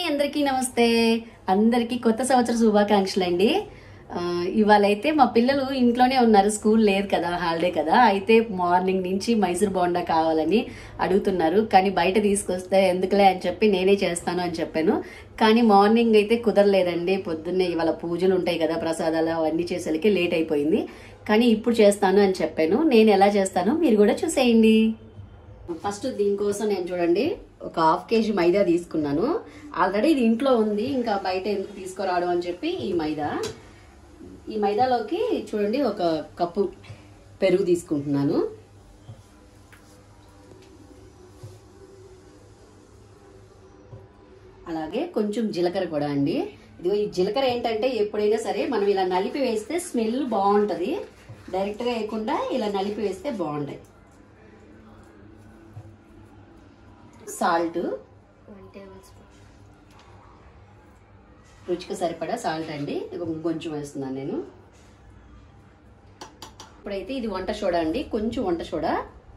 అందరికీ నమస్తే అందరికీ కొత్త సంవత్సర శుభాకాంక్షలు అండి ఆ, ఇవాళ అయితే మా పిల్లలు ఇంట్లోనే ఉన్నారు స్కూల్ లేదు కదా హాలిడే కదా అయితే మార్నింగ్ నుంచి మైసూర్ బోండా కావాలని అడుగుతున్నారు కానీ బయట తీసుకొస్తే ఎందుకులే అని చెప్పి నేనే చేస్తాను అని చెప్పాను కానీ మార్నింగ్ అయితే కుదరలేదండి పొద్దున్నే ఇవాళ పూజలు ఉంటాయి కదా ప్రసాదాలు అవన్నీ చేసేసరికి లేట్ అయిపోయింది కానీ ఇప్పుడు చేస్తాను అని చెప్పాను నేను ఎలా చేస్తానో మీరు కూడా చూసేయండి ఫస్ట్ దీనికోసం నేను చూడండి ఒక హాఫ్ కేజీ మైదా తీసుకున్నాను ఆల్రెడీ ఇది ఇంట్లో ఉంది ఇంకా బయట ఎందుకు తీసుకురావడం అని చెప్పి ఈ మైదా ఈ మైదాలోకి చూడండి ఒక కప్పు పెరుగు తీసుకుంటున్నాను అలాగే కొంచెం జీలకర్ర కూడా అండి ఇదిగో ఈ జీలకర్ర ఏంటంటే ఎప్పుడైనా సరే మనం ఇలా నలిపి వేస్తే స్మెల్ బాగుంటుంది డైరెక్ట్గా వేయకుండా ఇలా నలిపి వేస్తే బాగుంటాయి సాల్ట్ వన్ టేబుల్ స్పూన్ రుచికి సరిపడా సాల్ట్ అండి ఇక కొంచెం వేస్తున్నాను నేను ఇప్పుడైతే ఇది వంట సోడా అండి కొంచెం వంట సోడా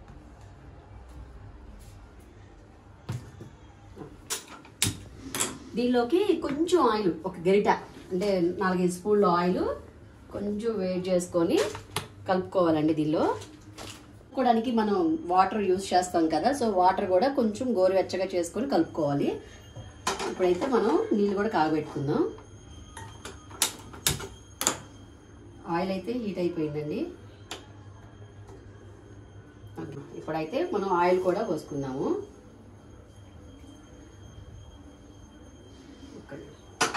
దీనిలోకి కొంచెం ఆయిల్ ఒక గరిట అంటే నాలుగైదు స్పూన్లు ఆయిల్ కొంచెం వేడి చేసుకొని కలుపుకోవాలండి దీనిలో కలుపుకోవడానికి మనం వాటర్ యూజ్ చేస్తాం కదా సో వాటర్ కూడా కొంచెం గోరువెచ్చగా చేసుకొని కలుపుకోవాలి ఇప్పుడైతే మనం నీళ్ళు కూడా కాగబెట్టుకుందాం ఆయిల్ అయితే హీట్ అయిపోయిందండి ఇప్పుడైతే మనం ఆయిల్ కూడా పోసుకుందాము ఒక్క నిమిషం.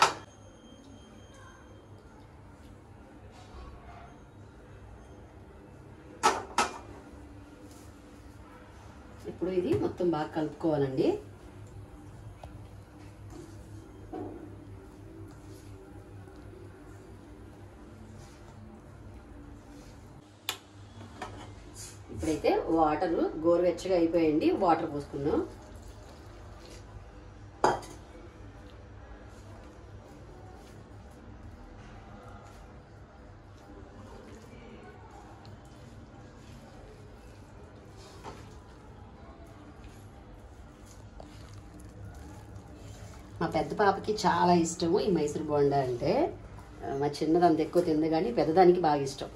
ఇప్పుడు ఇది మొత్తం బాగా కలుపుకోవాలండి ఇప్పుడైతే వాటర్ గోరువెచ్చగా అయిపోయండి వాటర్ పోసుకుందాం మా పెద్ద పాపకి చాలా ఇష్టము ఈ మైసూర్ బోండా అంటే ఆ, మా చిన్నది అంత ఎక్కువ తింది కానీ పెద్దదానికి బాగా ఇష్టం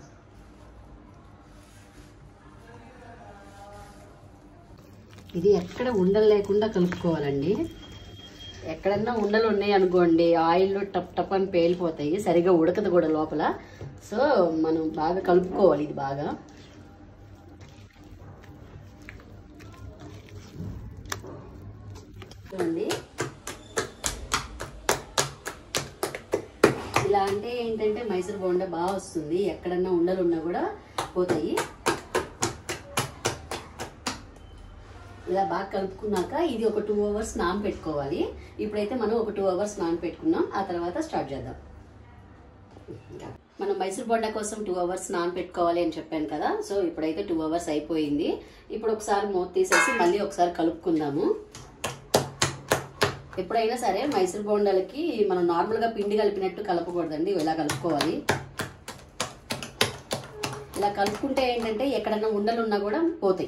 ఇది ఎక్కడ ఉండలు లేకుండా కలుపుకోవాలండి ఎక్కడన్నా ఉండలు ఉన్నాయి అనుకోండి ఆయిల్ టప్ టప్ అని పేలిపోతాయి సరిగా ఉడకదు కూడా లోపల సో మనం బాగా కలుపుకోవాలి ఇది బాగా చూడండి ఇలా అంటే ఏంటంటే మైసూర్ బోండా బాగా వస్తుంది ఎక్కడన్నా ఉండలు ఉన్నా కూడా పోతాయి ఇలా బాగా కలుపుకున్నాక ఇది ఒక టూ అవర్స్ నాన్ పెట్టుకోవాలి ఇప్పుడైతే మనం ఒక టూ అవర్స్ నాన్ పెట్టుకున్నాం ఆ తర్వాత స్టార్ట్ చేద్దాం ఇంకా మనం మైసూర్ బొండా కోసం టూ అవర్స్ నాన్ పెట్టుకోవాలి అని చెప్పాను కదా సో ఇప్పుడైతే టూ అవర్స్ అయిపోయింది ఇప్పుడు ఒకసారి మూత తీసేసి మళ్ళీ ఒకసారి కలుపుకుందాము ఎప్పుడైనా సరే మైసూర్ బోండాలకి మనం నార్మల్గా పిండి కలిపినట్టు కలపకూడదండి ఇలా కలుపుకోవాలి ఇలా కలుపుకుంటే ఏంటంటే ఎక్కడన్నా ఉండలు ఉన్నా కూడా పోతాయి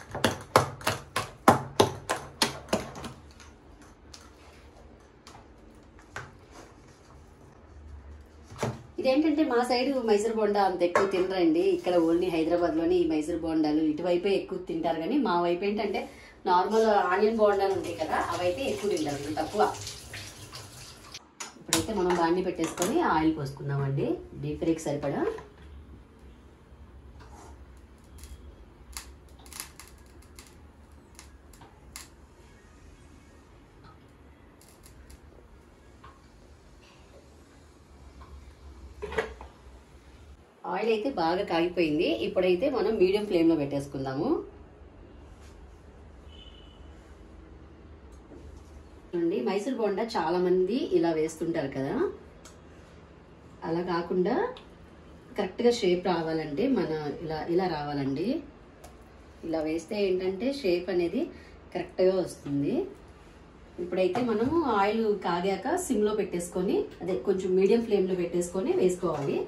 ఇదేంటంటే మా సైడ్ మైసూర్ బోండా అంత ఎక్కువ తినరండి ఇక్కడ ఓన్లీ హైదరాబాద్లోని ఈ మైసూర్ బోండాలు ఇటువైపే ఎక్కువ తింటారు కానీ మా వైపు ఏంటంటే నార్మల్ ఆనియన్ బోండాలు ఉంటాయి కదా అవైతే ఎక్కువ తింటారు తక్కువ ఇప్పుడైతే మనం బాండి పెట్టేసుకొని ఆయిల్ పోసుకుందామండి డీప్ ఫ్రైకి సరిపడా ఆయిల్ అయితే బాగా కాగిపోయింది ఇప్పుడైతే మనం మీడియం ఫ్లేమ్లో పెట్టేసుకుందాము చూడండి మైసూర్ బోండా చాలా మంది ఇలా వేస్తుంటారు కదా అలా కాకుండా కరెక్ట్గా షేప్ రావాలంటే మన ఇలా ఇలా రావాలండి ఇలా వేస్తే ఏంటంటే షేప్ అనేది కరెక్ట్గా వస్తుంది ఇప్పుడైతే మనము ఆయిల్ కాగాక సిమ్లో పెట్టేసుకొని అదే కొంచెం మీడియం ఫ్లేమ్లో పెట్టేసుకొని వేసుకోవాలి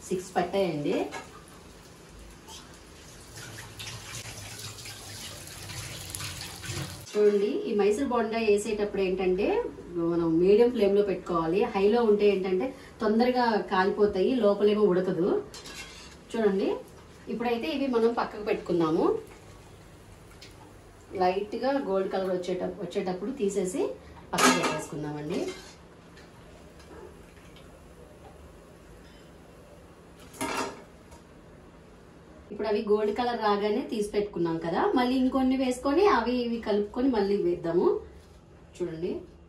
సిక్స్ పట్టాయండి చూడండి ఈ మైసూర్ బోండా వేసేటప్పుడు ఏంటంటే మనం మీడియం ఫ్లేమ్లో పెట్టుకోవాలి హైలో ఉంటే ఏంటంటే తొందరగా కాలిపోతాయి లోపలేమో ఉడకదు చూడండి ఇప్పుడైతే ఇవి మనం పక్కకు పెట్టుకుందాము లైట్గా గోల్డ్ కలర్ వచ్చేట వచ్చేటప్పుడు తీసేసి పక్కకు పెట్టేసుకుందామండి ఇప్పుడు అవి గోల్డ్ కలర్ రాగానే తీసి పెట్టుకున్నాం కదా మళ్ళీ ఇంకొన్ని వేసుకొని అవి ఇవి కలుపుకొని మళ్ళీ వేద్దాము చూడండి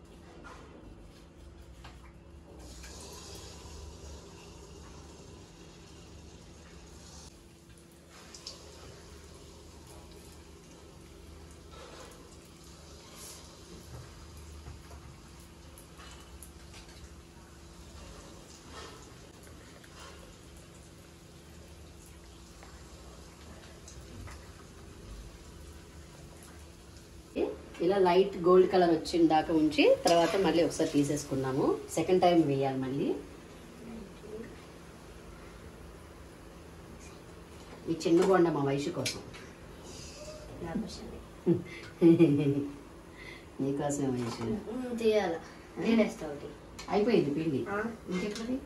ఇలా లైట్ గోల్డ్ కలర్ వచ్చిన దాకా ఉంచి తర్వాత మళ్ళీ ఒకసారి తీసేసుకున్నాము సెకండ్ టైం వేయాలి మళ్ళీ ఈ చిన్న బొండ మా వయసు కోసం నీకోసమే వయసు చేయాల నేనేస్తా ఒకటి అయిపోయింది పిండి ఆ. ఇంకెక్కడి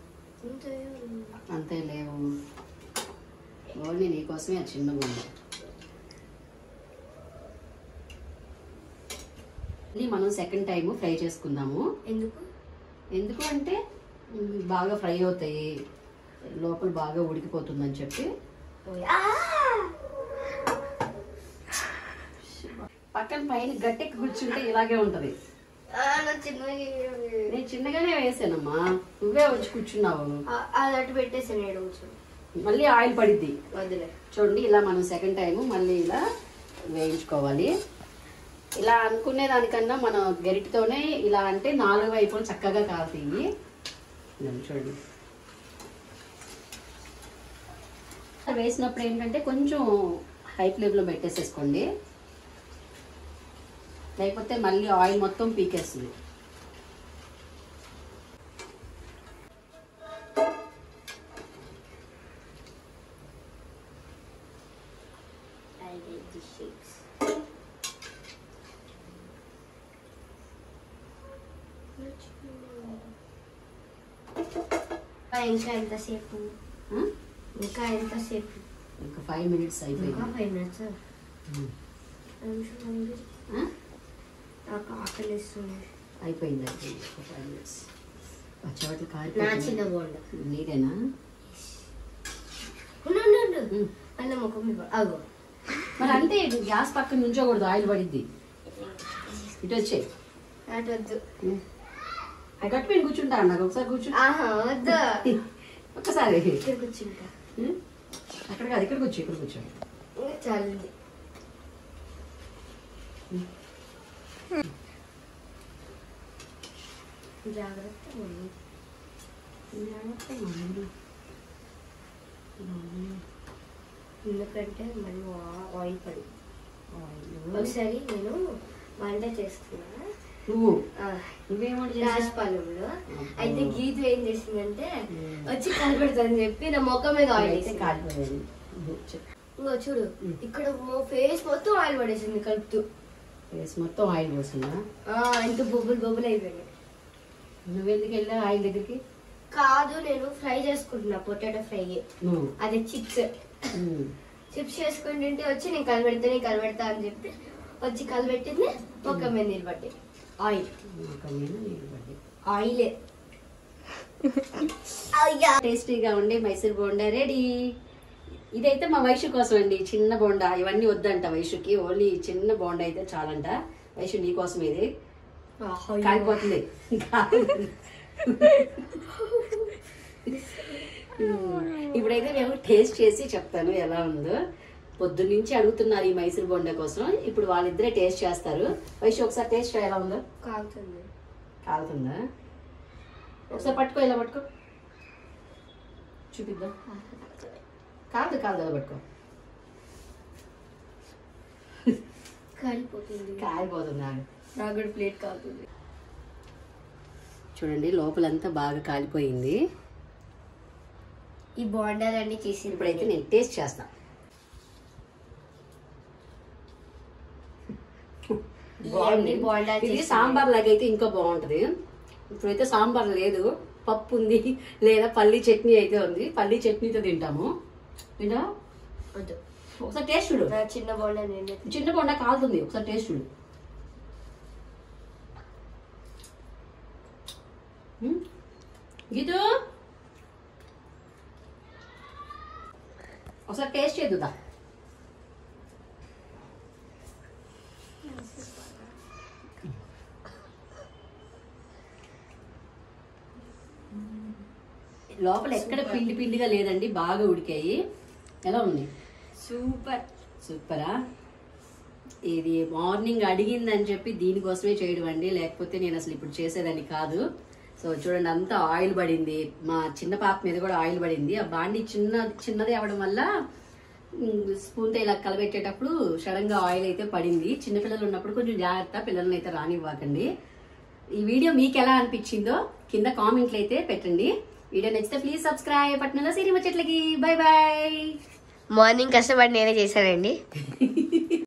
అంతే లేవు ఓన్లీ నీకోసమే ఆ చిన్న బొండ ఇది మనం సెకండ్ టైం ఫ్రై చేసుకుందాము ఎందుకు ఎందుకు అంటే మ్, బాగా ఫ్రై అవుతాయి లోపల బాగా ఉడికిపోతుందని చెప్పి పక్కన పైన గట్టెక్కి కూర్చుంటే ఇలాగే ఉంటది నేను చిన్నగానే వేసానమ్మా నువ్వే వచ్చి కూర్చున్నావు అది అటు పెట్టేసాను ఏడు కూర్చొని మళ్ళీ ఆయిల్ పడిద్ది వదిలే చూడండి ఇలా మనం సెకండ్ టైం మళ్ళీ ఇలా వేయించుకోవాలి ఇలా అనుకునే దానికన్నా మనం గరిటతోనే ఇలా అంటే నాలుగు వైపులు చక్కగా కాలుతాయి ఇదిగోండి చూడండి వేసినప్పుడు ఏంటంటే కొంచెం హై ఫ్లేమ్లో పెట్టేసేసుకోండి లేకపోతే మళ్ళీ ఆయిల్ మొత్తం పీకేస్తుంది I get the shapes. ఇంకా ఎంతసేపు ఆ? ఇంకా ఎంతసేపు ఇంకా ఫైవ్ మినిట్స్ ఇంకా అయిపోయింది ఫైవ్ మినిట్స్ ఉమ్. నిమిషం ఆ? నాకు ఆకలిస్తుంది అయిపోయింది అయిపోయింది ఒక ఫైవ్ మినిట్స్ పచ్చవాట్లు నా చిన్న కారిపోతుంది బోండ నీదేనా ఉండు, ఉండు, ఉండు. ఉమ్. అన్న ముఖం మీద పడు. అగో మరి అంటే గ్యాస్ పక్కన నుంచోకూడదు ఆయిల్ పడిద్ది ఇటు వచ్చే అటు వద్దు అది కట్టుకుని కూర్చుంటా నాకు ఒకసారి కూర్చో ఆహా వద్దు ఒక్కసారి ఇక్కడ కూర్చుంటా ఉమ్. అక్కడ కాదు ఇక్కడ కూర్చో ఇక్కడ కూర్చో ఇంకా చాలండి జాగ్రత్త మమ్మీ ఎందుకంటే మళ్ళీ ఆ- ఆయిల్ పడి ఒకసారి నేను వంట చేస్తున్నా నువ్వు ఆ, నువ్వేమంటే రాజపాలెంలో అయితే గీత ఏం చేసిందంటే వచ్చి కలపెడతానని చెప్పి నా ముఖం మీద ఆయిల్ అయితే వేసింది. కాలిపోయాను ఇంకో చూడు ఇక్కడ ఫేస్ మొత్తం ఆయిల్ పడేసింది కలుపుతూ ఫేస్ మొత్తం ఆయిల్ పోసిందా ఆ, ఇంత బొబ్బులు బొబ్బులు అయిపోయినాయి నువ్వెందుకు వెళ్ళావు ఆయిల్ దగ్గరికి కాదు నేను ఫ్రై చేసుకుంటున్నా పొటాటో ఫ్రై నువ్వు అదే చిప్స్ ఉమ్. చిప్స్ చేసుకుంటుంటే వచ్చి నేను కలబెడతా నేను కలబెడతా అని చెప్పి వచ్చి కలబెట్టింది ఒక మీద నిలబట్టి ఆయిల్ ఒక మీద నీళ్ళు పడ్డాయి ఆయిలే అయ్యా టేస్టీగా ఉండే మైసూర్ బోండా రెడీ ఇదైతే మా వైషు కోసం అండి చిన్న బోండా ఇవన్నీ వద్దంట వైషుకి ఓన్లీ చిన్న బోండా అయితే చాలంట వైషు నీ కోసం ఇది కాలిపోతుంది ఇప్పుడైతే మేము టేస్ట్ చేసి చెప్తాను ఎలా ఉందో పొద్దున్న నుంచి అడుగుతున్నారు ఈ మైసూర్ బోండా కోసం ఇప్పుడు వాళ్ళిద్దరే టేస్ట్ చేస్తారు వైషు ఒకసారి టేస్ట్ ఎలా ఉందో కాలుతుంది కాలుతుందా ఒకసారి పట్టుకో ఇలా పట్టుకో చూపిద్దాం కాదు కాదు అలా పట్టుకో కాలిపోతుంది కాలిపోతుంది ఆగు. నాకు కూడా ప్లేట్ కాలుతుంది చూడండి లోపలంతా బాగా కాలిపోయింది ఈ బోండాలన్నీ చేసి ఇప్పుడైతే నేను టేస్ట్ చేస్తా బాగుంది ఇవన్నీ బోండా ఇది చేసి సాంబార్ లాగా అయితే ఇంకా బాగుంటది ఇప్పుడైతే సాంబార్ లేదు పప్పు ఉంది లేదా పల్లి చట్నీ అయితే ఉంది పల్లి చట్నీతో తింటాము తింటా వద్దు. ఒకసారి టేస్ట్ చూడు నా చిన్న బోండా నేను చిన్న బొండ కాలుతుంది ఒకసారి టేస్ట్ చూడు ఉమ్. గీతు ఒకసారి టేస్ట్ చేద్దా లోపల ఎక్కడ పిండి పిండిగా లేదండి బాగా ఉడికాయి ఎలా ఉంది సూపర్ సూపరా ఇది మార్నింగ్ అడిగిందని చెప్పి దీనికోసమే చేయడం అండి లేకపోతే నేను అసలు ఇప్పుడు చేసేదాన్ని కాదు సో చూడండి అంతా ఆయిల్ పడింది మా చిన్న పాప మీద కూడా ఆయిల్ పడింది ఆ బాండి చిన్న చిన్నది అవ్వడం వల్ల స్పూన్తో ఇలా కలబెట్టేటప్పుడు సడన్ గా ఆయిల్ అయితే పడింది చిన్నపిల్లలు ఉన్నప్పుడు కొంచెం జాగ్రత్త పిల్లల్ని అయితే రానివ్వకండి ఈ వీడియో మీకు ఎలా అనిపించిందో కింద కామెంట్లు అయితే పెట్టండి వీడియో నచ్చితే ప్లీజ్ సబ్స్క్రైబ్ పట్టినలో సిరి ముచ్చట్లకి బై బాయ్ మార్నింగ్ కష్టపడి నేనే చేశానండి